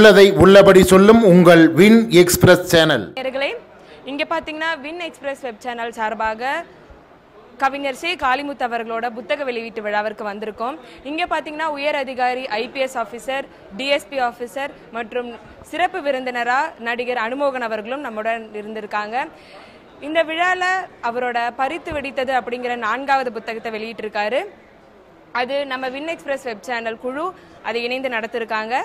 உள்ளதை உள்ளபடி சொல்லும் உங்கள் வின் எக்ஸ்பிரஸ் சேனல் நேயர்களே இங்கே பார்த்தீங்கன்னா வின் எக்ஸ்பிரஸ் வெப் சேனல் சார்பாக கவிஞர் சே காளிமுத்து அவர்களோட புத்தக வெளியீட்டு விழாவிற்கு வந்திருக்கோம் இங்கே பார்த்தீங்கன்னா உயர் அதிகாரி ஐபிஎஸ் ஆஃபீஸர் டிஎஸ்பி ஆஃபீஸர் மற்றும் சிறப்பு விருந்தினராக நடிகர் அனுமோகன் அவர்களும் நம்முடன் இருந்திருக்காங்க இந்த விழாவில் அவரோட பறித்து வெடித்தது அப்படிங்கிற நான்காவது புத்தகத்தை வெளியிட்டிருக்காரு அது நம்ம வின் எக்ஸ்பிரஸ் வெப் சேனல் குழு அதை இணைந்து நடத்திருக்காங்க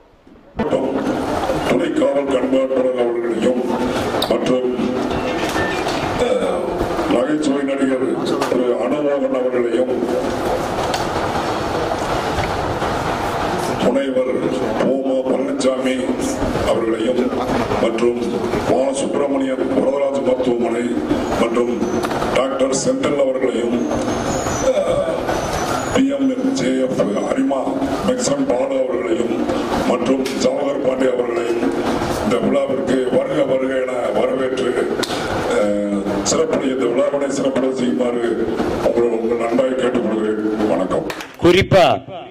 துணை காவல் கண்காணிப்பாளர் அவர்களையும் மற்றும் அஹ், நகைச்சுவை நடிகர் திரு அனுமோகன் அவர்களையும் முனைவர் ஓமா பழனிசாமி அவர்களையும் மற்றும் மா சுப்பிரமணியன் வரதராஜ் மருத்துவமனை மற்றும் டாக்டர் செந்தில் அவர்களையும் பிஎம்என்ஜேஎஃப் அரிமா மெக்சன் பாலு அவர்களையும் மற்றும் ஜவஹர் பாண்டி அவர்களையும் இந்த விழாவிற்கு வருக வருக என வரவேற்று அஹ், சிறப்புடைய இந்த விழாவினை சிறப்புடைய செய்யுமாறு உங்கள் உங்கள் நன்றாக கேட்டுக்கொள்கிறேன் வணக்கம் குறிப்பா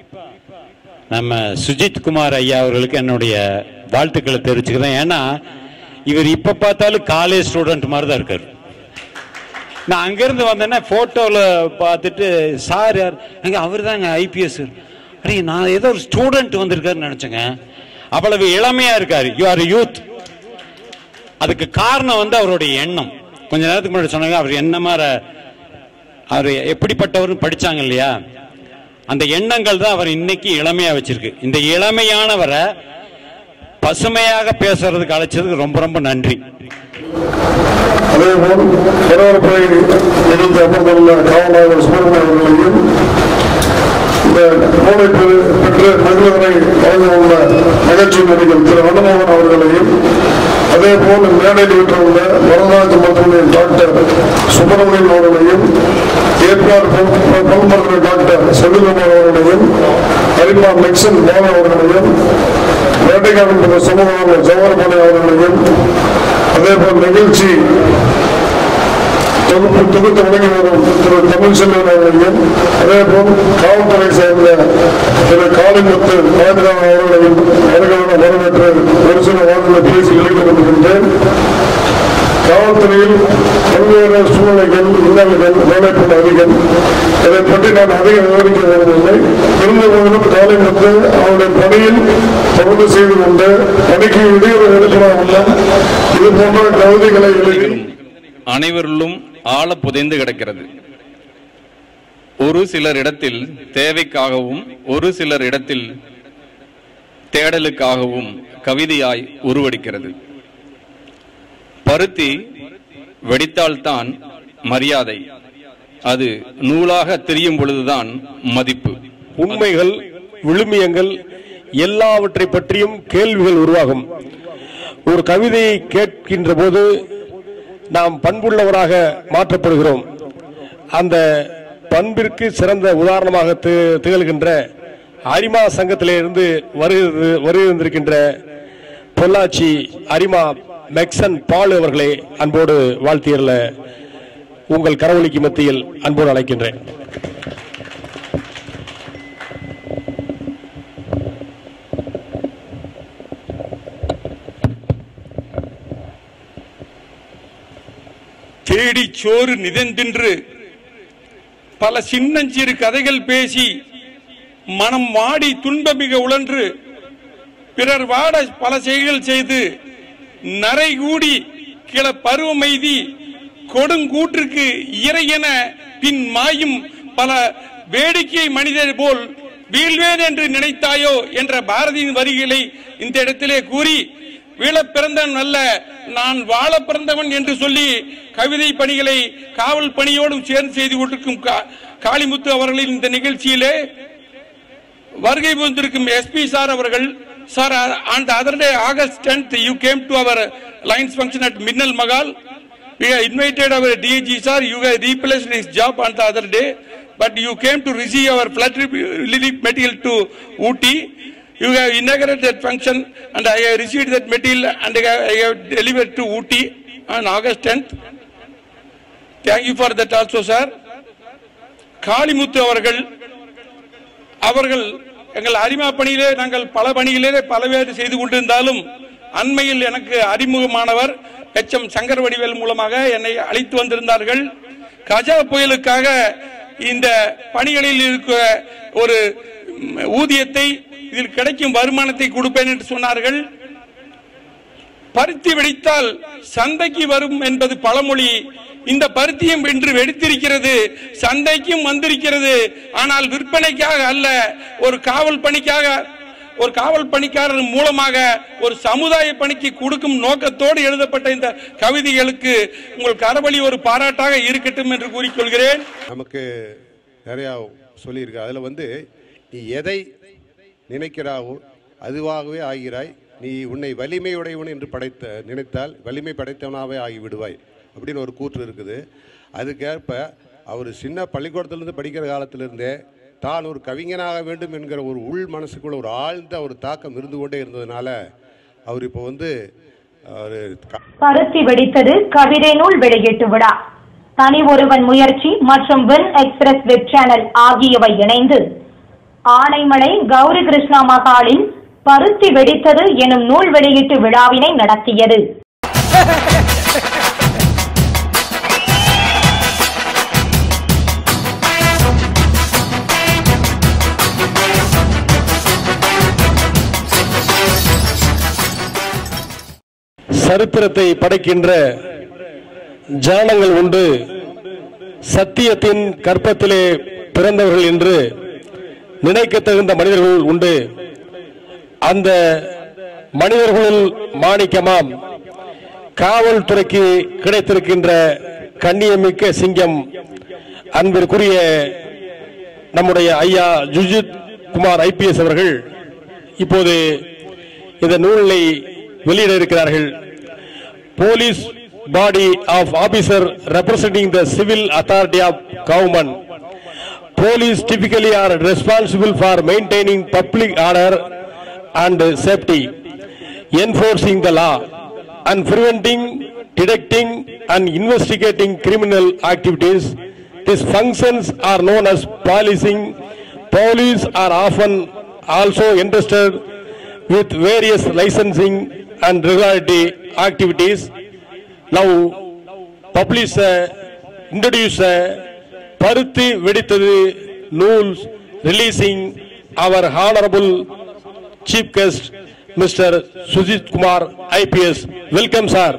நம்ம சுஜித் குமார் ஐயா அவர்களுக்கு என்னுடைய வாழ்த்துக்களை தெரிவிச்சுக்கிறேன் ஏன்னா இவர் இப்ப பார்த்தாலும் காலேஜ் ஸ்டூடெண்ட் மாதிரி தான் இருக்காரு நான் அங்கிருந்து வந்தேன்னா போட்டோல பார்த்துட்டு சார் யார் அங்க அவர் தாங்க ஐபிஎஸ் அடே நான் ஏதோ ஒரு ஸ்டூடெண்ட் வந்திருக்காருன்னு நினைச்சேங்க அவ்வளவு இளமையா இருக்காரு யூ ஆர் யூத் அதுக்கு காரணம் வந்து அவருடைய எண்ணம் கொஞ்ச நேரத்துக்கு முன்னாடி சொன்னாங்க அவர் என்ன மாதிரி அவர் எப்படிப்பட்டவர்னு படிச்சாங்க இல்லையா அந்த எண்ணங்கள் தான் அவர் இன்னைக்கு இளமையா வச்சிருக்கு இந்த இளமையானவரை பசுமையாக பேசுறதுக்கு அழைச்சதுக்கு ரொம்ப ரொம்ப நன்றி அதேபோல் வரவேற்பை இணைந்து அமர்ந்துள்ள காவலாளர் சுப்பிரமணியம் அவர்களையும் இந்த நூலை பெறு- பெற்று மகிழ்வரை வழங்கியுள்ள நகைச்சுவை நடிகர் திரு அனுமோகன் அவர்களையும் அதேபோல் மேடையில் விட்டுள்ள வரதராஜ மருத்துவமனையின் டாக்டர் சுப்பிரமணியன் அவர்களையும் ஏற்பாடு பல்மருத்துவர் டாக்டர் செந்தில்குமார் அவர்களையும் அரிமா மெக்சன் பாலா அவர்களையும் வேட்டைக்காரன் சமூக ஜவஹர்பாலி அவர்களையும் அதேபோல் நிகழ்ச்சி தொகுப்பு தொகுத்து வழங்கி வரும் திரு தமிழ்செல்வன் அவர்களையும் அதேபோல் காவல்துறை சேர்ந்த திரு காளிமுத்து ராஜராமன் அவர்களையும் அவர்களுடன் வரவேற்று ஒரு சில வார்த்தைகளை பேசி எழுதி கொண்டிருக்கின்றேன் காவல்துறையில் பல்வேறு சூழ்நிலைகள் இன்னல்கள் வேலைப்பட அதிகம் இதை பற்றி நான் அதிகம் விவரிக்க விரும்பவில்லை இருந்த போதிலும் காளிமுத்து அவருடைய பணியில் தொடர்ந்து செய்து கொண்டு பணிக்கு இடையூறு ஏற்படாமல் இது போன்ற கவிதைகளை எழுதி அனைவரிலும் ஆழ புதைந்து கிடக்கிறது ஒரு சிலர் இடத்தில் தேவைக்காகவும் ஒரு சிலர் இடத்தில் தேடலுக்காகவும் கவிதையாய் உருவெடுக்கிறது பருத்தி வெடித்தால்தான் மரியாதை அது நூலாக தெரியும் பொழுதுதான் மதிப்பு உண்மைகள் விழுமியங்கள் எல்லாவற்றை பற்றியும் கேள்விகள் உருவாகும் ஒரு கவிதையை கேட்கின்ற போது நாம் பண்புள்ளவராக மாற்றப்படுகிறோம் அந்த பண்பிற்கு சிறந்த உதாரணமாக தி- திகழ்கின்ற அரிமா சங்கத்திலிருந்து வருகிறது வருகின்றிருக்கின்ற பொள்ளாச்சி அரிமா மெக்சன் பால் அவர்களை அன்போடு வாழ்த்தியர்ல உங்கள் கரவொலிக்கு மத்தியில் அன்போடு அழைக்கின்றேன் தேடி சோறு நிதந்தின்று பல சின்னஞ்சிறு கதைகள் பேசி மனம் வாடி துன்பமிக உழன்று பிறர் வாட பல செய்கள் செய்து நரை கூடி கிள பருவமைதி கொடுங்கூற்றுக்கு இறையென பின் மாயும் பல வேடிக்கை மனிதர் போல் வீழ்வேன் என்று நினைத்தாயோ என்ற பாரதியின் வரிகளை இந்த இடத்திலே கூறி வீழப் பிறந்தவன் அல்ல நான் வாழ பிறந்தவன் என்று சொல்லி கவிதை பணிகளை காவல் பணியோடு சேர்ந்து செய்து கொண்டிருக்கும் கா- காளிமுத்து அவர்களின் இந்த நிகழ்ச்சியிலே வருகை புரிந்திருக்கும் எஸ்பி சார் அவர்கள் sir on the other day August tenth you came to our Lions function at Minnal Mahal we have invited our DG sir you have replaced his job on the other day but you came to receive our flood relief material to Ooty you have inaugurated that function and I have received that material and I have, I have delivered to Ooty on August 10th thank you for that also sir Kalimuthu அவர்கள் அவர்கள் எங்கள் அரிமா பணியிலே நாங்கள் பல பணிகளிலே பலவேறு செய்து கொண்டிருந்தாலும் அண்மையில் எனக்கு அறிமுகமானவர் எச் எம் சங்கர் வடிவேல் மூலமாக என்னை அழைத்து வந்திருந்தார்கள் கஜா புயலுக்காக இந்த பணிகளில் இருக்க ஒரு ம், ஊதியத்தை இதில் கிடைக்கும் வருமானத்தை கொடுப்பேன் என்று சொன்னார்கள் பருத்தி வெடித்தால் சந்தைக்கு வரும் என்பது பழமொழி இந்த பருத்தியும் இன்று வெடித்திருக்கிறது சந்தைக்கும் வந்திருக்கிறது ஆனால் விற்பனைக்காக அல்ல ஒரு காவல் பணிக்காக ஒரு காவல் பணிக்காரர் மூலமாக ஒரு சமுதாய பணிக்கு கொடுக்கும் நோக்கத்தோடு எழுதப்பட்ட இந்த கவிதைகளுக்கு உங்கள் கரவழி ஒரு பாராட்டாக இருக்கட்டும் என்று கூறிக்கொள்கிறேன் நமக்கு நிறையா சொல்லியிருக்கு அதில் வந்து நீ எதை நினைக்கிறாவோ அதுவாகவே ஆகிறாய் நீ உன்னை வலிமையுடையவன் என்று படைத்த நினைத்தால் வலிமை படைத்தவனாகவே ஆகி விடுவாய் அப்படின்னு ஒரு கூற்று இருக்குது அதுக்கேற்ப அவர் சின்ன பள்ளிக்கூடத்திலிருந்து படிக்கிற காலத்திலிருந்தே தான் ஒரு கவிஞனாக வேண்டும் என்கிற ஒரு உள் மனசுக்குள்ள ஒரு ஆழ்ந்த ஒரு தாக்கம் இருந்து கொண்டே இருந்ததுனால அவர் இப்போ வந்து அவர் பருத்தி வெடித்தது கவிதை நூல் வெளியீட்டு விழா தனி ஒருவன் முயற்சி மற்றும் வின் எக்ஸ்பிரஸ் வெப் சேனல் ஆகியவை இணைந்து ஆனைமலை கௌரி கிருஷ்ணா மகாலின் பருத்தி வெடித்தது எனும் நூல் வெளியீட்டு விழாவினை நடத்தியது சரித்திரத்தை படைக்கின்ற ஜனங்கள் உண்டு சத்தியத்தின் கற்பத்திலே பிறந்தவர்கள் என்று நினைக்கத் தகுந்த மனிதர்கள் உண்டு அந்த மனிதர்களுள் மாணிக்கமாம் காவல்துறைக்கு கிடைத்திருக்கின்ற கண்ணியமிக்க சிங்கம் அன்பிற்குரிய நம்முடைய ஐயா ஜுஜித் குமார் ஐபிஎஸ் அவர்கள் இப்போது இந்த நூலை வெளியிட இருக்கிறார்கள் police body of officer representing the civil authority of government police typically are responsible for maintaining public order and safety, enforcing the law, and preventing, detecting, and investigating criminal activities. These functions are known as policing. Police are often also entrusted with various licensing and regularity activities. Now, publish, uh, introduce uh, பருத்தி வெடித்தது நூல்ஸ் releasing our honourable chief guest mister Sujith Kumar IPS welcome sir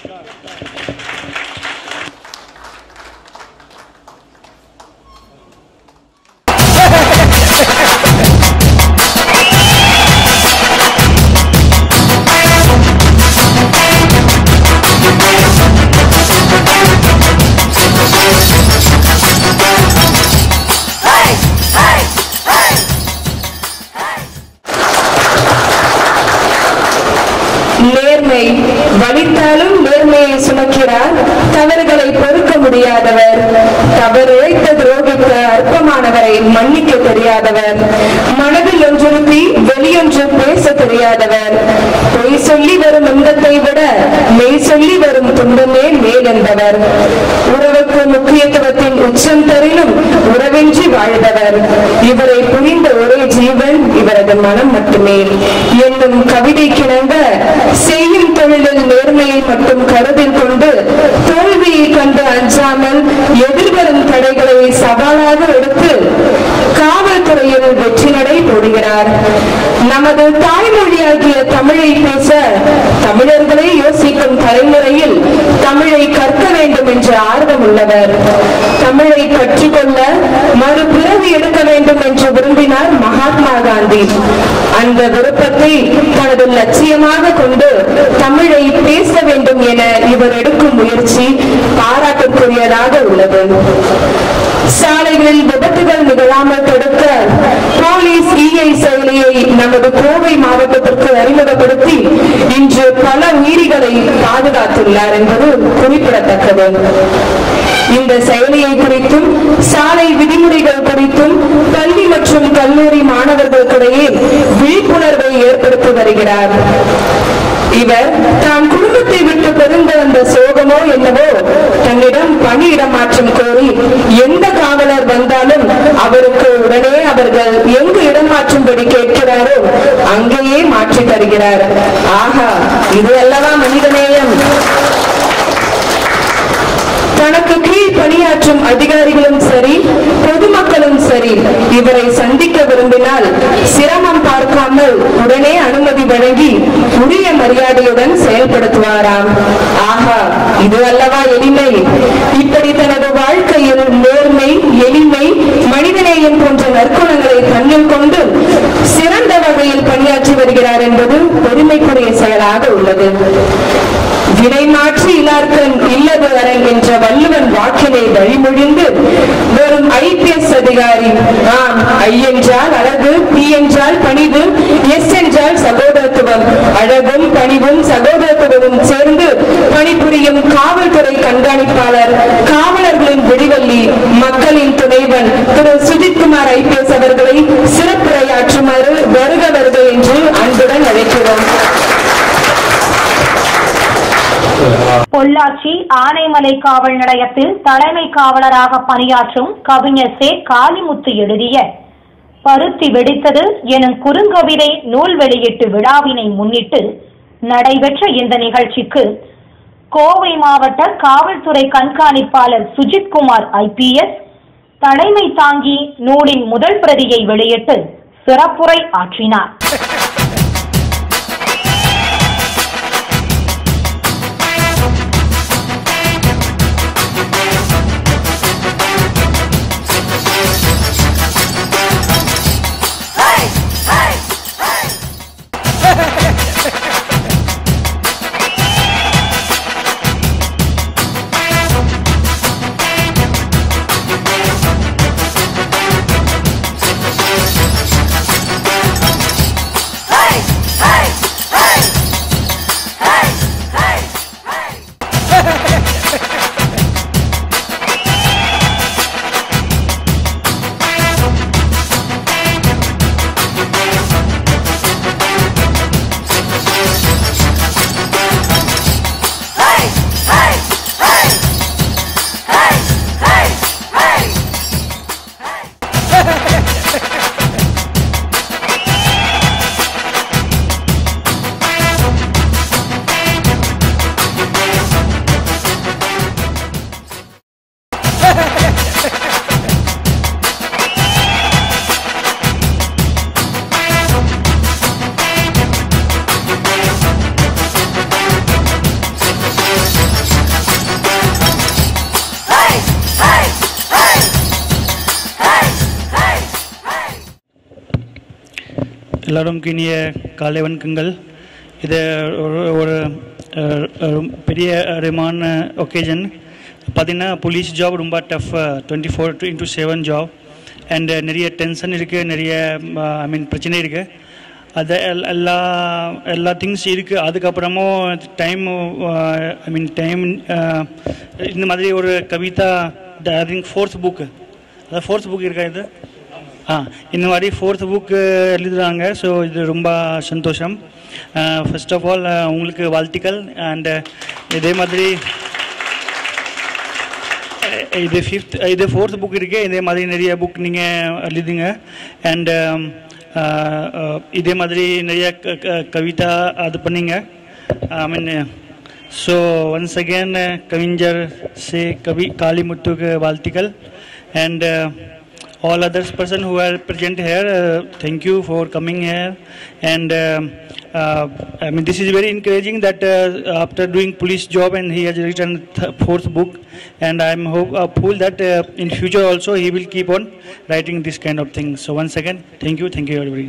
நேர்மை வலித்தாலும் நேர்மையை சுமக்கிறார் தவறுகளை பொறுக்க முடியாதவர் தவறுழைத்த துரோகித்த அற்பமானவரை மன்னிக்க தெரியாதவர் மனதில் ஒன்றுறுத்தி வெளியொன்று பேச தெரியாதவர் பொய் சொல்லி வரும் இன்பத்தை விட மெய் சொல்லி வரும் துன்பமே மேல் என்பவர் உறவுக்கு முக்கியத்துவத்தின் உச்சம் தரிலும் உறவின்றி வாழ்ந்தவர் இவரை புரிந்த ஒரே ஜீவன் இவரது மனம் மட்டுமே என்னும் கவிதை கிணங்க செய்யும் தொழிலில் நேர்மையை மட்டும் கருத்தில் கொண்டு தோல்வியை கண்டு அஞ்சாமல் எதிர்வரும் தடைகளை சவாலாக எடுத்து காவல்துறையில் வெற்றி நடை போடுகிறார் நமது தாய்மொழியாகிய தமிழை பேச தமிழர்களே யோசிக்கும் தலைமுறையில் தமிழை கற்க வேண்டும் என்ற ஆர்வம் உள்ளவர் தமிழை கற்றுக்கொள்ள மறுபிறவி எடுக்க வேண்டும் என்று விரும்பினார் மகாத்மா காந்தி அந்த விருப்பத்தை தனது லட்சியமாக கொண்டு தமிழை பேச வேண்டும் என இவர் எடுக்கும் முயற்சி பாராட்டுக்குரியதாக உள்ளது சாலைகளில் விபத்துகள் நிகழாமல் தடுக்க போலீஸ் இஐ செயலியை நமது கோவை மாவட்டத்திற்கு அறிமுகப்படுத்தி இன்று பல உயிரிகளை பாதுகாத்துள்ளார் என்பது குறிப்பிடத்தக்கது இந்த செயலியை குறித்தும் சாலை விதிமுறைகள் குறித்தும் பள்ளி மற்றும் கல்லூரி மாணவர்களுக்கிடையே விழிப்புணர்வை ஏற்படுத்தி வருகிறார் இவர் தான் குடும்பத்தை விட்டு பிறந்த அந்த சோகமோ என்னவோ தன்னிடம் பணியிடம் மாற்றம் கோரி எந்த காவலர் வந்தாலும் அவருக்கு உடனே அவர்கள் எங்கு இடம் மாற்றும்படி கேட்கிறாரோ அங்கேயே மாற்றி தருகிறார் ஆஹா இது அல்லவா மனிதநேயம் தனக்கு கீழ் பணியாற்றும் அதிகாரிகளும் சரி பொதுமக்களும் சரி இவரை சந்திக்க விரும்பினால் சிரமம் பார்க்காமல் உடனே அனுமதி வழங்கி உரிய மரியாதையுடன் செயல்படுத்துவாராம் ஆஹா இது அல்லவா எளிமை இப்படி தனது வாழ்க்கையில் நேர்மை எளிமை மனிதநேயம் போன்ற நற்குணங்களை தன்னில் கொண்டு சிறந்த வகையில் பணியாற்றி வருகிறார் என்பது பெருமைக்குரிய செயலாக உள்ளது வினை மாற்றி இலார்க்கன் இல்லது அரங் என்ற வள்ளுவன் வாக்கினை வழிமொழிந்து வெறும் ஐபிஎஸ் அதிகாரி ஆம் ஐ என்றால் அழகு பி என்றால் பணிவு எஸ் என்றால் சகோதரத்துவம் அழகும் பணிவும் சகோதரத்துவமும் சேர்ந்து பணிபுரியும் காவல்துறை கண்காணிப்பாளர் காவலர்களின் விடிவள்ளி மக்களின் துணைவன் திரு சுஜித்குமார் ஐபிஎஸ் அவர்களை சிறப்புரையாற்றுமாறு வருக வருக என்று அன்புடன் அழைக்கிறோம் பொள்ளாச்சி ஆனைமலை காவல் நிலையத்தில் தலைமை காவலராக பணியாற்றும் கவிஞர் சே காளிமுத்து எழுதிய பருத்தி வெடித்தது எனும் குறுங்கவிதை நூல் வெளியீட்டு விழாவினை முன்னிட்டு நடைபெற்ற இந்த நிகழ்ச்சிக்கு கோவை மாவட்ட காவல்துறை கண்காணிப்பாளர் சுஜித்குமார் ஐபிஎஸ் தலைமை தாங்கி நூலின் முதல் பிரதியை வெளியிட்டு சிறப்புரை ஆற்றினார் எல்லாருக்கும் இனிய காலை வணக்கங்கள் இது ஒரு ஒரு அஹ், அஹ், பெரிய அருமான ஒகேஜன் பார்த்தீங்கன்னா போலீஸ் ஜாப் ரொம்ப tough twenty four into seven job and நிறைய டென்ஷன் இருக்குது நிறைய ஐ மீன் பிரச்சனை இருக்குது அது எல்- எல்லா எல்லா திங்ஸ் இருக்குது அதுக்கப்புறமும் டைம் ஐ மீன் டைம் இந்த மாதிரி ஒரு கவிதா ஐ திங்க் ஃபோர்த் புக்கு அதாவது ஃபோர்த் புக் இருக்கா இது ஆ இந்த மாதிரி ஃபோர்த் புக்கு எழுதுகிறாங்க ஸோ இது ரொம்ப சந்தோஷம் ஃபர்ஸ்ட் ஆஃப் ஆல் உங்களுக்கு வாழ்த்துக்கள் அண்ட் இதே மாதிரி அஹ், இது ஃபிஃப்த் இது ஃபோர்த் புக் இருக்கு இதே மாதிரி நிறைய புக் நீங்கள் எழுதுங்க அண்ட் இதே மாதிரி நிறைய க- க- கவிதா அது பண்ணீங்க I mean so once again கவிஞர் சே கவி காளிமுத்துக்கு வாழ்த்துக்கள் and all others person who are present here uh, thank you for coming here and um, uh, i mean this is very encouraging that uh, after doing police job and he has written th- fourth book and i'm hope, hopeful that uh, in future also he will keep on writing this kind of things so once again thank you thank you everybody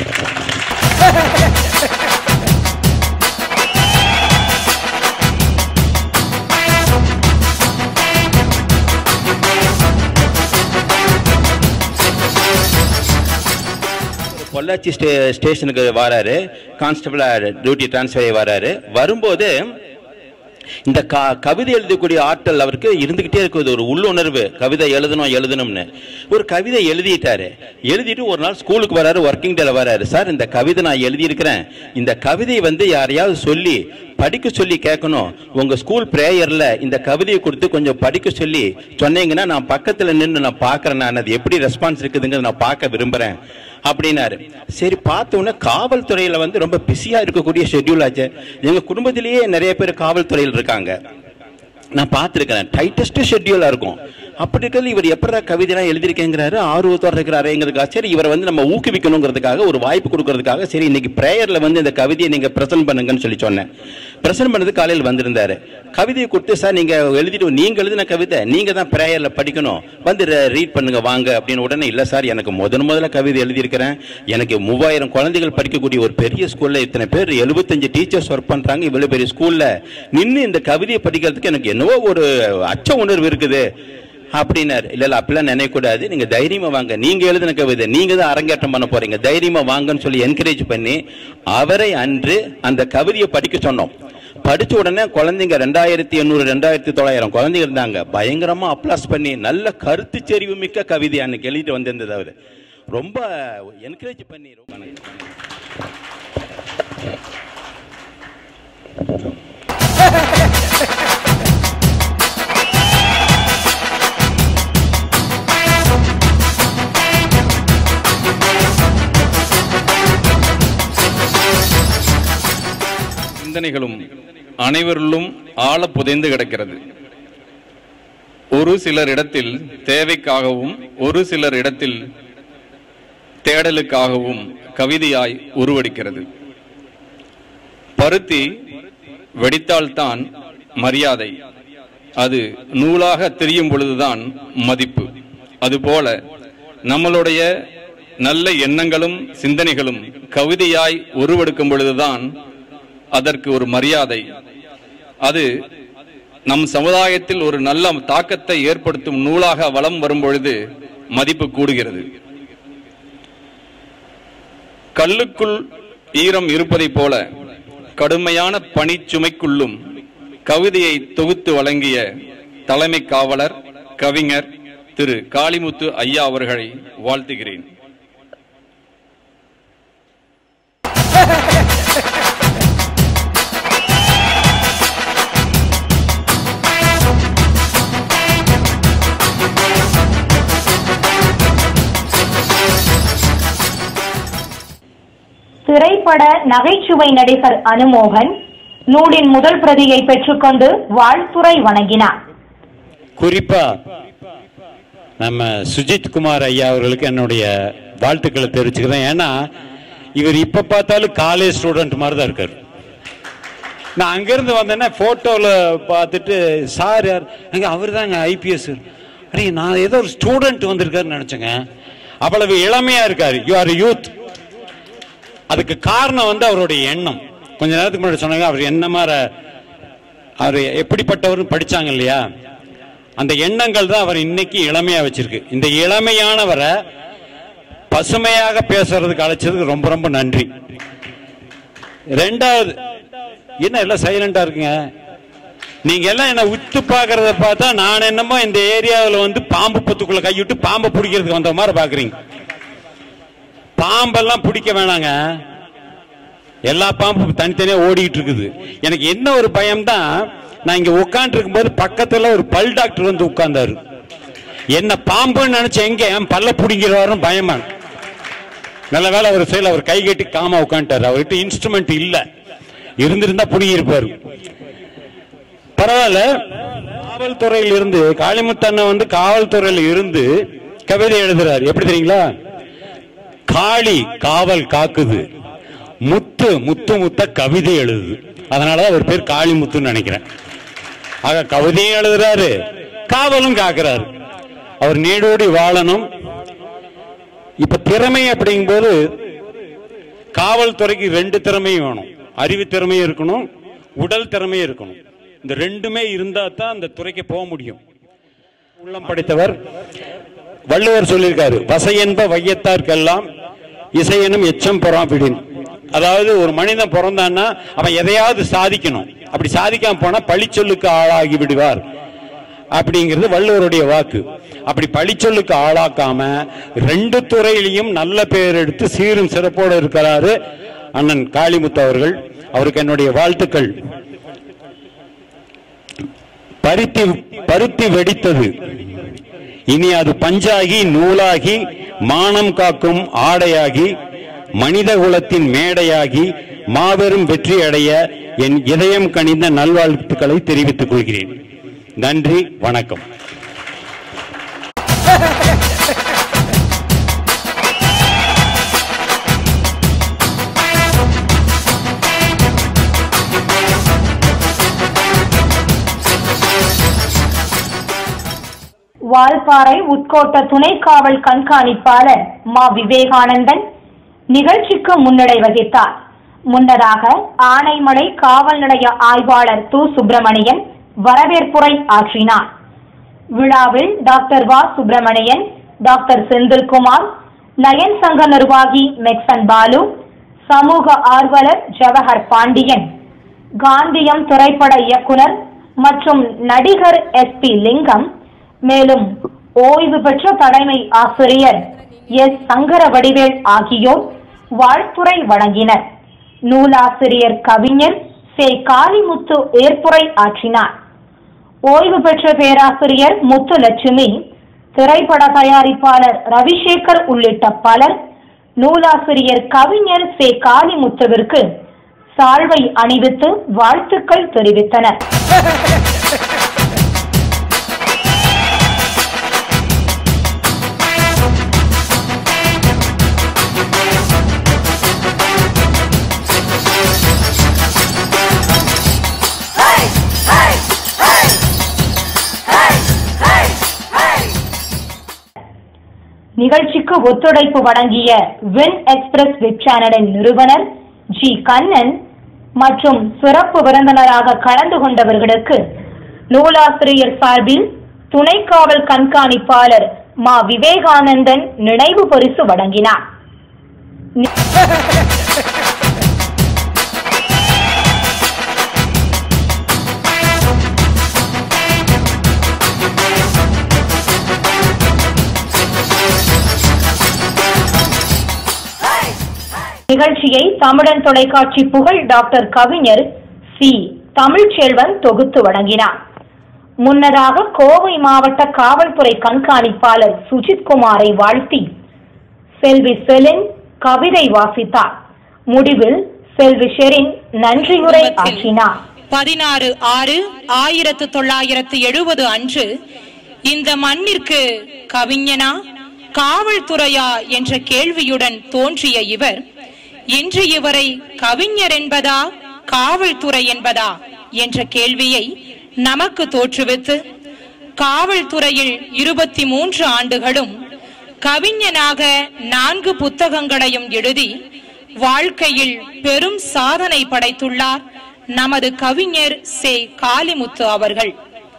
Pollachi ஸ்டே ஸ்டேஷனுக்கு வராரு கான்ஸ்டபிளாக duty transfer ஆகி வராரு வரும்போது இந்த க கவிதை எழுதக்கூடிய ஆற்றல் அவருக்கு இருந்துகிட்டே இருக்குது ஒரு உள்ளுணர்வு கவிதை எழுதணும் எழுதணும்னு ஒரு கவிதை எழுதிட்டாரு எழுதிட்டு ஒரு நாள் ஸ்கூலுக்கு வராரு ஒர்க்கிங் டேல வராரு சார் இந்த கவிதை நான் எழுதியிருக்கிறேன் இந்த கவிதை வந்து யாரையாவது சொல்லி படிக்க சொல்லி கேட்கணும் உங்க ஸ்கூல் பிரேயர்ல இந்த கவிதையை கொடுத்து கொஞ்சம் படிக்க சொல்லி சொன்னீங்கன்னா நான் பக்கத்துல நின்று நான் பார்க்கறேன் நான் அது எப்படி ரெஸ்பான்ஸ் இருக்குதுங்கிறத நான் பார்க்க விரும்புறேன் அப்படின்னாரு சரி பார்த்த உடனே காவல்துறையில வந்து ரொம்ப பிஸியா இருக்கக்கூடிய ஷெட்யூல் ஆச்சு எங்க குடும்பத்திலேயே நிறைய பேர் காவல்துறையில் இருக்காங்க நான் பார்த்துருக்கிறேன் டைட்டஸ்ட் ஷெட்யூலாக இருக்கும் அப்படி இருக்கிறது இவர் எப்படா கவிதைலாம் எழுதியிருக்கேங்கிறாரு ஆர்வத்தோட இருக்கிறாருங்கிறதுக்காக சரி இவரை வந்து நம்ம ஊக்குவிக்கணுங்கிறதுக்காக ஒரு வாய்ப்பு கொடுக்கறதுக்காக சரி இன்னைக்கு ப்ரேயரில் வந்து இந்த கவிதையை நீங்கள் ப்ரெசென்ட் பண்ணுங்கன்னு சொல்லி சொன்னேன் ப்ரெசென்ட் பண்ணது காலையில் வந்திருந்தாரு கவிதையை கொடுத்து சார் நீங்கள் எழுதிட்டு நீங்கள் எழுதின கவிதை நீங்கள் தான் ப்ரேயரில் படிக்கணும் வந்து ரீட் பண்ணுங்க வாங்க அப்படின்னு உடனே இல்லை சார் எனக்கு முதன் முதல்ல கவிதை எழுதியிருக்கிறேன் எனக்கு மூவாயிரம் குழந்தைகள் படிக்கக்கூடிய ஒரு பெரிய ஸ்கூலில் இத்தனை பேர் எழுபத்தஞ்சு டீச்சர்ஸ் ஒர்க் பண்ணுறாங்க இவ்வளோ பெரிய ஸ்கூலில் நின்று இந்த கவிதையை படிக்கிறதுக்கு எனக்கு என்னவோ ஒரு அச்ச உணர்வு இருக்குது அப்படின்னாரு இல்ல இல்ல அப்படிலாம் நினைக்கக்கூடாது நீங்க தைரியமா வாங்க நீங்க எழுதின கவிதை நீங்க தான் அரங்கேற்றம் பண்ண போறீங்க தைரியமா வாங்கன்னு சொல்லி என்கரேஜ் பண்ணி அவரை அன்று அந்த கவிதையை படிக்க சொன்னோம் படிச்ச உடனே குழந்தைங்க ரெண்டாயிரத்தி எண்ணூறு ரெண்டாயிரத்தி தொள்ளாயிரம் குழந்தைங்க இருந்தாங்க பயங்கரமா அப்ளாஸ் பண்ணி நல்ல கருத்து செறிவு மிக்க கவிதை அன்னைக்கு எழுதிட்டு வந்திருந்தது அவரு ரொம்ப என்கரேஜ் பண்ணி ரொம்ப சிந்தனைகளும் அனைவரிலும் ஆழ புதைந்து கிடக்கிறது ஒரு சிலர் இடத்தில் தேவைக்காகவும் ஒரு சிலர் இடத்தில் தேடலுக்காகவும் கவிதையாய் உருவெடுக்கிறது பருத்தி வெடித்தால்தான் மரியாதை அது நூலாக தெரியும் பொழுதுதான் மதிப்பு அதுபோல நம்மளுடைய நல்ல எண்ணங்களும் சிந்தனைகளும் கவிதையாய் உருவெடுக்கும் பொழுதுதான் அதற்கு ஒரு மரியாதை அது நம் சமுதாயத்தில் ஒரு நல்ல தாக்கத்தை ஏற்படுத்தும் நூலாக வலம் வரும் பொழுது மதிப்பு கூடுகிறது கல்லுக்குள் ஈரம் இருப்பதைப் போல கடுமையான பணிச்சுமைக்குள்ளும் கவிதையை தொகுத்து வழங்கிய தலைமை காவலர் கவிஞர் திரு காளிமுத்து ஐயா அவர்களை வாழ்த்துகிறேன் திரைப்பட நகைச்சுவை நடிகர் அனுமோகன் நூலின் முதல் பிரதியை பெற்றுக்கொண்டு வாழ்த்துரை வழங்கினார் குறிப்பா நம்ம சுஜித் குமார் ஐயா அவர்களுக்கு என்னுடைய வாழ்த்துக்களை தெரிவிச்சுக்கிறேன் ஏன்னா இவர் இப்ப பார்த்தாலும் காலேஜ் ஸ்டூடெண்ட் மாதிரி தான் இருக்காரு நான் அங்கிருந்து வந்தேன்னா போட்டோல பார்த்துட்டு சார் யார் அங்க அவர் தாங்க ஐபிஎஸ் அடே நான் ஏதோ ஒரு ஸ்டூடெண்ட் வந்திருக்காருன்னு நினைச்சேங்க அவ்வளவு இளமையா இருக்காரு யூ ஆர் யூத் அதுக்கு காரணம் வந்து அவருடைய எண்ணம் கொஞ்ச நேரத்துக்கு முன்னாடி சொன்னாங்க அவர் என்ன மாதிரி அவர் எப்படிப்பட்டவர்னு படிச்சாங்க இல்லையா அந்த எண்ணங்கள் தான் அவர் இன்னைக்கு இளமையா வச்சிருக்கு இந்த இளமையானவரை பசுமையாக பேசுறதுக்கு அழைச்சதுக்கு ரொம்ப ரொம்ப நன்றி ரெண்டாவது என்ன எல்லாம் சைலண்டா இருக்குங்க நீங்க எல்லாம் என்ன உத்து பாக்குறத பார்த்தா நான் என்னமோ இந்த ஏரியாவில் வந்து பாம்பு பொத்துக்குள்ள கைவிட்டு பாம்பை பிடிக்கிறதுக்கு வந்த மாதிரி பாக்குறீங்க பாம்பெல்லாம் பிடிக்க வேணாங்க எல்லா பாம்பும் தனித்தனியா ஓடிட்டு இருக்குது எனக்கு என்ன ஒரு பயம் தான் நான் இங்க உட்காந்து இருக்கும்போது பக்கத்துல ஒரு பல் டாக்டர் வந்து உட்கார்ந்தாரு என்ன பாம்புன்னு நினைச்ச எங்க என் பல்ல பிடிங்கிறவரும் பயமா நல்ல வேலை ஒரு செயல் அவர் கை கட்டி காமா உட்காந்துட்டாரு அவர்கிட்ட இன்ஸ்ட்ருமெண்ட் இல்ல இருந்திருந்தா பிடிங்கிருப்பாரு பரவாயில்ல காவல்துறையில் இருந்து காளிமுத்தண்ணன் வந்து காவல்துறையில் இருந்து கவிதை எழுதுறாரு எப்படி தெரியுங்களா காளி காவல் காக்குது முத்து முத்து முத்த கவிதை எழுதுது அதனாலதான் அவர் பேர் காளிமுத்துன்னு நினைக்கிறேன் ஆக கவிதையும் எழுதுறாரு காவலும் காக்குறாரு அவர் நீடோடி வாழணும் இப்ப திறமை அப்படிங்கும்போது காவல்துறைக்கு ரெண்டு திறமையும் வேணும் அறிவு திறமையும் இருக்கணும் உடல் திறமையும் இருக்கணும் இந்த ரெண்டுமே இருந்தா தான் அந்த துறைக்கு போக முடியும் உள்ளம் படைத்தவர் வள்ளுவர் சொல்லியிருக்காரு வசையென்ப வையத்தார்க்கெல்லாம் இசையெனும் எச்சம் பொறாப்பிடின் அதாவது ஒரு மனிதன் பிறந்தான்னா அவன் எதையாவது சாதிக்கணும் அப்படி சாதிக்காம போனா பழிச்சொல்லுக்கு ஆளாகி விடுவார் அப்படிங்கிறது வள்ளுவருடைய வாக்கு அப்படி பழிச்சொல்லுக்கு ஆளாக்காம ரெண்டு துறையிலையும் நல்ல பெயர் எடுத்து சீரும் சிறப்போடு இருக்கிறாரு அண்ணன் காளிமுத்து அவர்கள் அவருக்கு என்னுடைய வாழ்த்துக்கள் பருத்தி பருத்தி வெடித்தது இனி அது பஞ்சாகி நூலாகி மானம் காக்கும் ஆடையாகி மனித குலத்தின் மேடையாகி மாபெரும் வெற்றி அடைய என் இதயம் கனிந்த நல்வாழ்த்துக்களை தெரிவித்துக் கொள்கிறேன் நன்றி வணக்கம் வால்பாறை உட்கோட்ட துணை காவல் கண்காணிப்பாளர் மா விவேகானந்தன் நிகழ்ச்சிக்கு முன்னிலை வகித்தார் முன்னதாக ஆனைமலை காவல் நிலைய ஆய்வாளர் து சுப்பிரமணியன் வரவேற்புரை ஆற்றினார் விழாவில் டாக்டர் வா சுப்பிரமணியன் டாக்டர் செந்தில்குமார் நயன் சங்க நிர்வாகி மெக்சன் பாலு சமூக ஆர்வலர் ஜவஹர் பாண்டியன் காந்தியம் திரைப்பட இயக்குனர் மற்றும் நடிகர் எஸ் பி லிங்கம் மேலும் ஓய்வு பெற்ற தலைமை ஆசிரியர் எஸ் சங்கர வடிவேல் ஆகியோர் வாழ்த்துரை வழங்கினர் நூலாசிரியர் கவிஞர் சே காளிமுத்து ஏற்புரை ஆற்றினார் ஓய்வு பெற்ற பேராசிரியர் முத்துலட்சுமி திரைப்பட தயாரிப்பாளர் ரவிசேகர் உள்ளிட்ட பலர் நூலாசிரியர் கவிஞர் சே காளிமுத்துவிற்கு சால்வை அணிவித்து வாழ்த்துக்கள் தெரிவித்தனர் நிகழ்ச்சிக்கு ஒத்துழைப்பு வழங்கிய வின் எக்ஸ்பிரஸ் வெப் சேனலின் நிறுவனர் ஜி கண்ணன் மற்றும் சிறப்பு விருந்தினராக கலந்து கொண்டவர்களுக்கு நூலாசிரியர் சார்பில் துணை காவல் கண்காணிப்பாளர் மா விவேகானந்தன் நினைவு பரிசு வழங்கினார் நிகழ்ச்சியை தமிழன் தொலைக்காட்சி புகழ் டாக்டர் கவிஞர் சி தமிழ்ச்செல்வன் தொகுத்து வழங்கினார் முன்னதாக கோவை மாவட்ட காவல்துறை கண்காணிப்பாளர் சுஜித்குமாரை வாழ்த்தி செல்வி செலின் கவிதை வாசித்தார் முடிவில் செல்வி ஷெரின் நன்றியுரை ஆற்றினார் பதினாறு ஆறு ஆயிரத்து தொள்ளாயிரத்து எழுபது அன்று இந்த மண்ணிற்கு கவிஞனா காவல்துறையா என்ற கேள்வியுடன் தோன்றிய இவர் இன்று இவரை கவிஞர் என்பதா காவல்துறை என்பதா என்ற கேள்வியை நமக்கு தோற்றுவித்து காவல்துறையில் இருபத்தி மூன்று ஆண்டுகளும் கவிஞனாக நான்கு புத்தகங்களையும் எழுதி வாழ்க்கையில் பெரும் சாதனை படைத்துள்ளார் நமது கவிஞர் சே காளிமுத்து அவர்கள்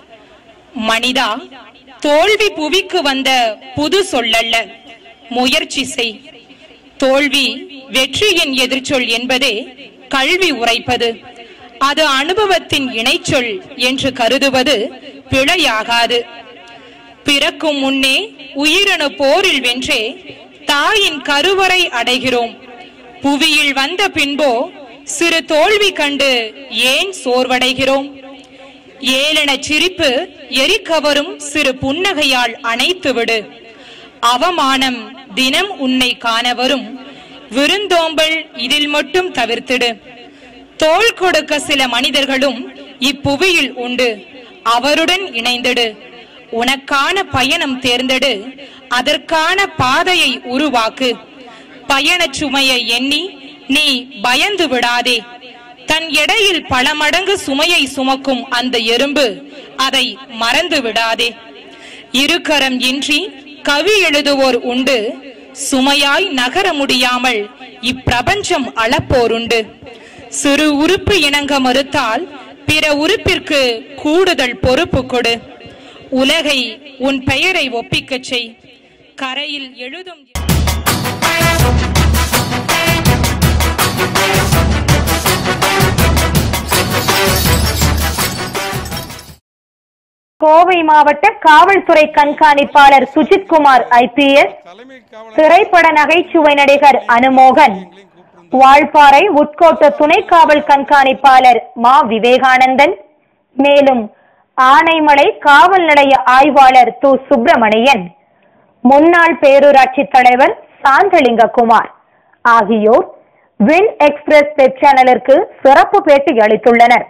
மனிதா தோல்வி புவிக்கு வந்த புது சொல்லல்ல முயற்சி செய் தோல்வி வெற்றியின் எதிர்ச்சொல் என்பதே கல்வி உரைப்பது அது அனுபவத்தின் இணைச்சொல் என்று கருதுவது பிழையாகாது பிறக்கும் முன்னே உயிரணு போரில் வென்றே தாயின் கருவறை அடைகிறோம் புவியில் வந்த பின்போ சிறு தோல்வி கண்டு ஏன் சோர்வடைகிறோம் ஏளன சிரிப்பு எரிக்கவரும் சிறு புன்னகையால் அணைத்துவிடு அவமானம் தினம் உன்னை காண வரும் விருந்தோம்பல் இதில் மட்டும் தவிர்த்திடு தோள் கொடுக்க சில மனிதர்களும் இப்புவியில் உண்டு அவருடன் இணைந்திடு உனக்கான பயணம் தேர்ந்தெடு அதற்கான பாதையை உருவாக்கு பயணச் சுமையை எண்ணி நீ பயந்து விடாதே தன் எடையில் பல மடங்கு சுமையை சுமக்கும் அந்த எறும்பு அதை மறந்து விடாதே இருக்கரம் இன்றி கவி எழுதுவோர் உண்டு சுமையாய் நகர முடியாமல் இப்பிரபஞ்சம் அளப்போருண்டு சிறு உறுப்பு இணங்க மறுத்தால் பிற உறுப்பிற்கு கூடுதல் பொறுப்பு கொடு உலகை உன் பெயரை ஒப்பிக்கச் செய் கரையில் எழுதும் கோவை மாவட்ட காவல்துறை கண்காணிப்பாளர் சுஜித்குமார் ஐபிஎஸ் திரைப்பட நகைச்சுவை நடிகர் அனுமோகன் வால்பாறை உட்கோட்ட துணை காவல் கண்காணிப்பாளர் மா விவேகானந்தன் மேலும் ஆனைமலை காவல் நிலைய ஆய்வாளர் து சுப்பிரமணியன் முன்னாள் பேரூராட்சி தலைவர் சாந்தலிங்ககுமார் ஆகியோர் வின் எக்ஸ்பிரஸ் வெப் சேனலிற்கு சிறப்பு பேட்டி அளித்துள்ளனர்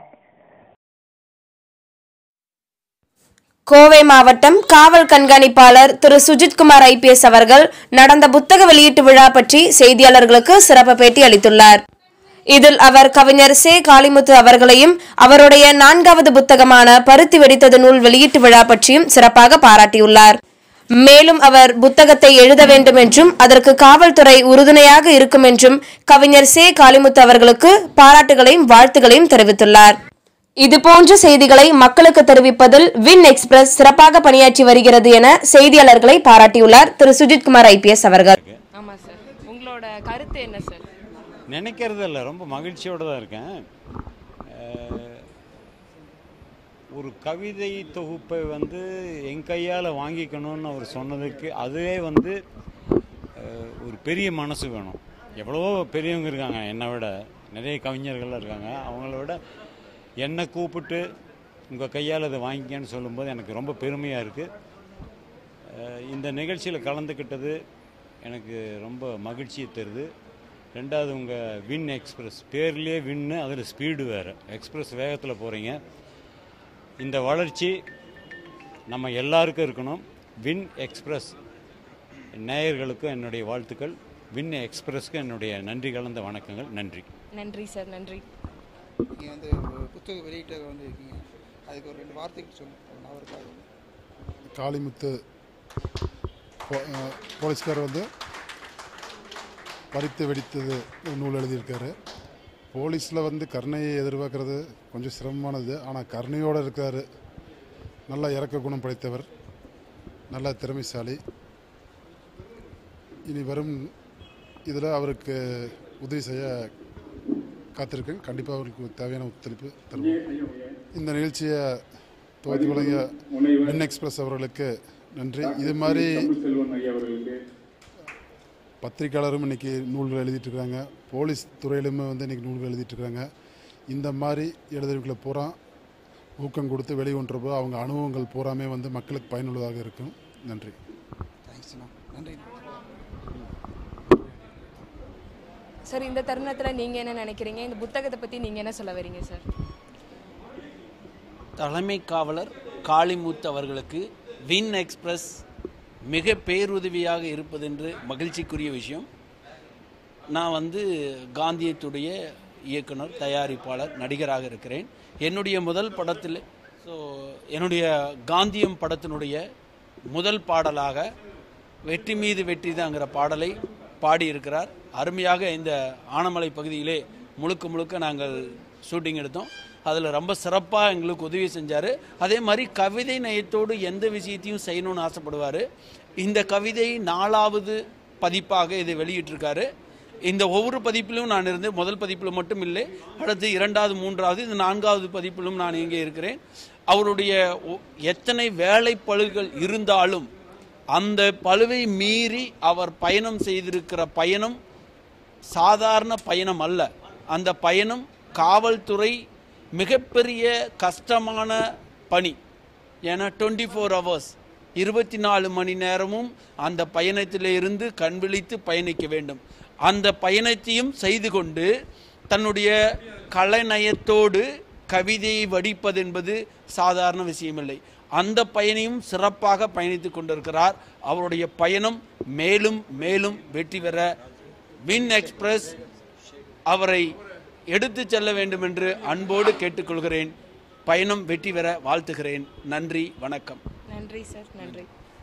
கோவை மாவட்டம் காவல் கண்காணிப்பாளர் திரு சுஜித்குமார் ஐபிஎஸ் அவர்கள் நடந்த புத்தக வெளியீட்டு விழா பற்றி செய்தியாளர்களுக்கு சிறப்பு பேட்டி அளித்துள்ளார் இதில் அவர் கவிஞர் சே காளிமுத்து அவர்களையும் அவருடைய நான்காவது புத்தகமான பருத்தி வெடித்தது நூல் வெளியீட்டு விழா பற்றியும் சிறப்பாக பாராட்டியுள்ளார் மேலும் அவர் புத்தகத்தை எழுத வேண்டும் என்றும் அதற்கு காவல்துறை உறுதுணையாக இருக்கும் என்றும் கவிஞர் சே காளிமுத்து அவர்களுக்கு பாராட்டுகளையும் வாழ்த்துகளையும் தெரிவித்துள்ளார் இதுபோன்ற செய்திகளை மக்களுக்கு தெரிவிப்பதில் வின் எக்ஸ்பிரஸ் சிறப்பாக பணியாற்றி வருகிறது என செய்தியாளர்களை பாராட்டியுள்ளார் திரு சுஜித்குமார் ஐபிஎஸ் அவர்கள் ஆமா சார் உங்களோட கருத்து என்ன சார் நினைக்கிறது இல்லை ரொம்ப மகிழ்ச்சியோடு தான் இருக்கேன் அஹ், ஒரு கவிதை தொகுப்பை வந்து என் கையால் வாங்கிக்கணும்னு அவர் சொன்னதுக்கு அதுவே வந்து அஹ், ஒரு பெரிய மனசு வேணும் எவ்வளவோ பெரியவங்க இருக்காங்க என்னை விட நிறைய கவிஞர்கள்லாம் இருக்காங்க அவங்கள விட என்னை கூப்பிட்டு உங்கள் கையால் அதை வாங்கிக்கன்னு சொல்லும்போது எனக்கு ரொம்ப பெருமையாக இருக்குது இந்த நிகழ்ச்சியில் கலந்துக்கிட்டது எனக்கு ரொம்ப மகிழ்ச்சியை தருது ரெண்டாவது உங்கள் வின் எக்ஸ்பிரஸ் பேர்லேயே வின்னு அதில் ஸ்பீடு வேறு எக்ஸ்பிரஸ் வேகத்தில் போகிறீங்க இந்த வளர்ச்சி நம்ம எல்லாருக்கும் இருக்கணும் வின் எக்ஸ்பிரஸ் நேயர்களுக்கும் என்னுடைய வாழ்த்துக்கள் வின் எக்ஸ்பிரஸ்க்கு என்னுடைய நன்றி கலந்த வணக்கங்கள் நன்றி நன்றி சார் நன்றி நீங்கள் வந்து ஒரு புத்தக வெளியீட்டாக வந்து இருக்கீங்க அதுக்கு ஒரு ரெண்டு வார்த்தைகள் சொல்லுங்கள் அவருக்காக காளிமுத்து போ- அஹ் போலீஸ்கார் வந்து பறித்து வெடித்தது ஒரு நூல் எழுதியிருக்காரு போலீஸில் வந்து கருணையை எதிர்பார்க்கறது கொஞ்சம் சிரமமானது ஆனால் கருணையோடு இருக்கார் நல்ல இறக்க குணம் படைத்தவர் நல்ல திறமைசாலி இனி வரும் இதில் அவருக்கு உதவி செய்ய காத்திருக்கேன் கண்டிப்பாக அவருக்கு தேவையான ஒத்துழைப்பு தருவோம் இந்த நிகழ்ச்சியை துவக்கி வழங்கிய வின் எக்ஸ்பிரஸ் அவர்களுக்கு நன்றி இது மாதிரி பத்திரிக்கையாளரும் இன்னைக்கு நூல்கள் எழுதிட்டு இருக்காங்க போலீஸ் துறையிலுமே வந்து இன்னைக்கு நூல்கள் எழுதிட்டு இருக்காங்க இந்த மாதிரி எழுதுறவர்களை பூரா ஊக்கம் கொடுத்து வெளிக்கொண்டுறப்போ அவங்க அனுபவங்கள் பூராமே வந்து மக்களுக்கு பயனுள்ளதாக இருக்கும் நன்றி தேங்க்ஸ்ண்ணா நன்றி சார் இந்த தருணத்துல நீங்க என்ன நினைக்கிறீங்க இந்த புத்தகத்தை பத்தி நீங்க என்ன சொல்ல வரீங்க சார் தலைமை காவலர் காளிமுத்து அவர்களுக்கு வின் எக்ஸ்பிரஸ் மிக பேருதவியாக இருப்பதென்று மகிழ்ச்சிக்குரிய விஷயம் நான் வந்து காந்தியத்துடைய இயக்குனர் தயாரிப்பாளர் நடிகராக இருக்கிறேன் என்னுடைய முதல் படத்தில் ஸோ என்னுடைய காந்தியம் படத்தினுடைய முதல் பாடலாக வெற்றி மீது வெற்றி தாங்கிற பாடலை பாடியிருக்கிறார் அருமையாக இந்த ஆனமலை பகுதியிலே முழுக்க முழுக்க நாங்கள் ஷூட்டிங் எடுத்தோம் அதில் ரொம்ப சிறப்பாக எங்களுக்கு உதவி செஞ்சார் அதே மாதிரி கவிதை நயத்தோடு எந்த விஷயத்தையும் செய்யணும்னு ஆசைப்படுவார் இந்த கவிதை நாலாவது பதிப்பாக இதை வெளியிட்டிருக்காரு இந்த ஒவ்வொரு பதிப்பிலும் நான் இருந்து முதல் பதிப்பில் மட்டும் இல்லை அடுத்து இரண்டாவது மூன்றாவது இந்த நான்காவது பதிப்பிலும் நான் இங்கே இருக்கிறேன் அவருடைய ஒ- எத்தனை வேலை பழுகள் இருந்தாலும் அந்த பழுவை மீறி அவர் பயணம் செய்திருக்கிற பயணம் சாதாரண பயணம் அல்ல அந்த பயணம் காவல்துறை மிகப்பெரிய கஷ்டமான பணி ஏன்னா டுவெண்ட்டி ஃபோர் ஹவர்ஸ் இருபத்தி நாலு மணி நேரமும் அந்த பயணத்திலே இருந்து கண் விழித்து பயணிக்க வேண்டும் அந்த பயணத்தையும் செய்து கொண்டு தன்னுடைய கலைநயத்தோடு கவிதையை வடிப்பது என்பது சாதாரண விஷயமில்லை அந்த பயணியும் சிறப்பாக பயணித்துக் கொண்டிருக்கிறார் அவருடைய பயணம் மேலும் மேலும் வெற்றி பெற வின் எக்ஸ்பிரஸ் அவரை எடுத்துச் செல்ல வேண்டும் என்று அன்போடு கேட்டுக்கொள்கிறேன் பயணம் வெற்றி பெற வாழ்த்துகிறேன் நன்றி வணக்கம் நன்றி சார் நன்றி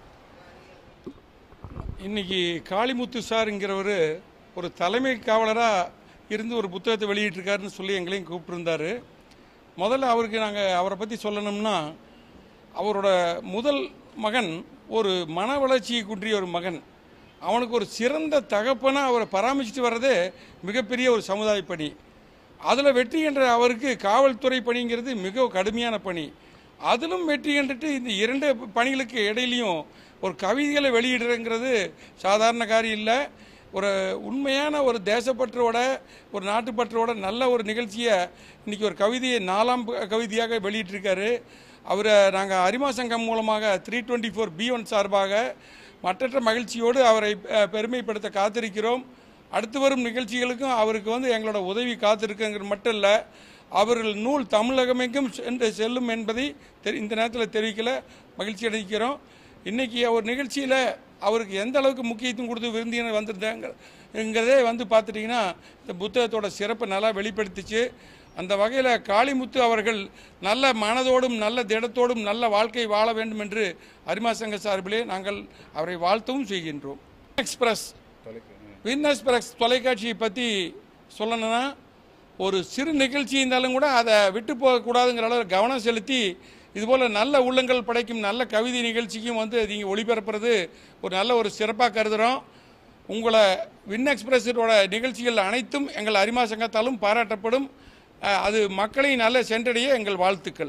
இன்னைக்கு காளிமுத்து சார்ங்கிறவர் ஒரு தலைமை காவலராக இருந்து ஒரு புத்தகத்தை வெளியிட்டிருக்காருன்னு சொல்லி எங்களையும் கூப்பிட்டுருந்தாரு முதல்ல அவருக்கு நாங்கள் அவரை பற்றி சொல்லணும்னா அவரோட முதல் மகன் ஒரு மன வளர்ச்சியை குன்றிய ஒரு மகன் அவனுக்கு ஒரு சிறந்த தகப்பனாக அவரை பராமரிச்சுட்டு வர்றதே மிகப்பெரிய ஒரு சமுதாய பணி அதில் வெற்றி என்ற அவருக்கு காவல்துறை பணிங்கிறது மிக கடுமையான பணி அதிலும் வெற்றி கண்டுட்டு இந்த இரண்டு பணிகளுக்கு இடையிலையும் ஒரு கவிதைகளை வெளியிடுறங்கிறது சாதாரண காரியம் இல்லை ஒரு உண்மையான ஒரு தேசப்பற்றோட ஒரு நாட்டுப்பற்றோட நல்ல ஒரு நிகழ்ச்சியை இன்னைக்கு ஒரு கவிதையை நாலாம் ப- கவிதையாக வெளியிட்டிருக்காரு அவரை நாங்கள் அரிமா சங்கம் மூலமாக three twenty four B one சார்பாக மற்றற்ற மகிழ்ச்சியோடு அவரை அஹ், பெருமைப்படுத்த காத்திருக்கிறோம் அடுத்து வரும் நிகழ்ச்சிகளுக்கும் அவருக்கு வந்து எங்களோட உதவி காத்திருக்குங்கிறது மட்டும் இல்லை அவர்கள் நூல் தமிழகமெங்கும் சென்று செல்லும் என்பதை தெரி இந்த நேரத்தில் தெரிவிக்கல மகிழ்ச்சி அடைக்கிறோம் இன்னைக்கு ஒரு நிகழ்ச்சியில் அவருக்கு எந்த அளவுக்கு முக்கியத்துவம் கொடுத்து விருந்தினர் வந்திருந்தாங்கிறதே வந்து பார்த்துட்டிங்கன்னா இந்த புத்தகத்தோட சிறப்பை நல்லா வெளிப்படுத்திச்சு அந்த வகையில் காளிமுத்து அவர்கள் நல்ல மனதோடும் நல்ல திடத்தோடும் நல்ல வாழ்க்கை வாழ வேண்டும் என்று அரிமா சங்க சார்பிலே நாங்கள் அவரை வாழ்த்தவும் செய்கின்றோம் எக்ஸ்பிரஸ் வின் எக்ஸ்பிரஸ் தொலைக்காட்சியை பற்றி சொல்லணும்னா ஒரு சிறு நிகழ்ச்சி இருந்தாலும் கூட அதை விட்டு போகக்கூடாதுங்கிற அளவு கவனம் செலுத்தி இதுபோல் நல்ல உள்ளங்கள் படைக்கும் நல்ல கவிதை நிகழ்ச்சிக்கும் வந்து நீங்கள் ஒளிபரப்புறது ஒரு நல்ல ஒரு சிறப்பாக கருதுகிறோம் உங்களை வின் எக்ஸ்பிரஸோட நிகழ்ச்சிகள் அனைத்தும் எங்கள் அரிமா சங்கத்தாலும் பாராட்டப்படும் அஹ், அது மக்களை நல்ல சென்றடைய எங்கள் வாழ்த்துக்கள்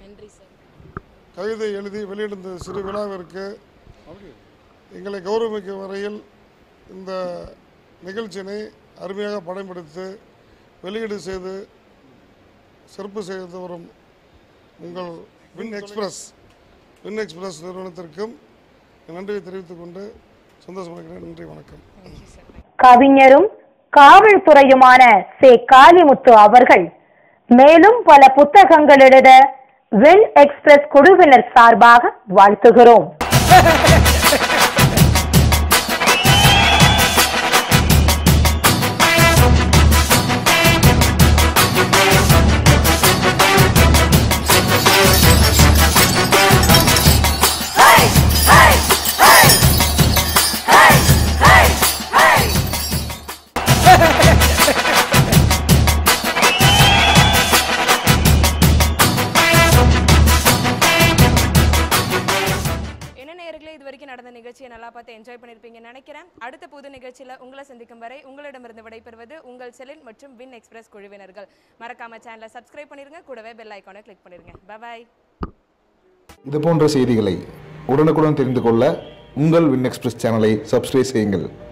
கவிதை எழுதி வெளியிடுந்த சிறு விழாவிற்கு எங்களை கௌரவிக்கும் வரையில் இந்த நிகழ்ச்சியினை அருமையாக படம்பிடித்து வெளியீடு செய்து சிறப்பு செய்து வரும் உங்கள் வின் எக்ஸ்பிரஸ் வின் எக்ஸ்பிரஸ் நிறுவனத்திற்கும் நன்றியை தெரிவித்துக் கொண்டு சந்தோஷமடைகிறேன் நன்றி வணக்கம் கவிஞரும் காவல்துறையுமான சே காளிமுத்து அவர்கள் மேலும் பல புத்தகங்கள் எழுத வின் எக்ஸ்பிரஸ் குழுவினர் சார்பாக வாழ்த்துகிறோம் என்ன நேயர்களே இது வரைக்கும் நடந்த நிகழ்ச்சியை நல்லா பார்த்து என்ஜாய் பண்ணியிருப்பீங்கன்னு நினைக்கிறேன் அடுத்த புது நிகழ்ச்சியில் உங்களை சந்திக்கும் வரை உங்களிடமிருந்து விடைபெறுவது உங்கள் செலின் மற்றும் வின் எக்ஸ்பிரஸ் குழுவினர்கள் மறக்காம சேனலை சப்ஸ்கிரைப் பண்ணிருங்க கூடவே பெல் ஐக்கானை கிளிக் பண்ணிருங்க பபாய் இது போன்ற செய்திகளை உடனுக்குடன் தெரிந்து கொள்ள உங்கள் வின் எக்ஸ்பிரஸ் சேனலை சப்ஸ்கிரைப் செய்யுங்கள்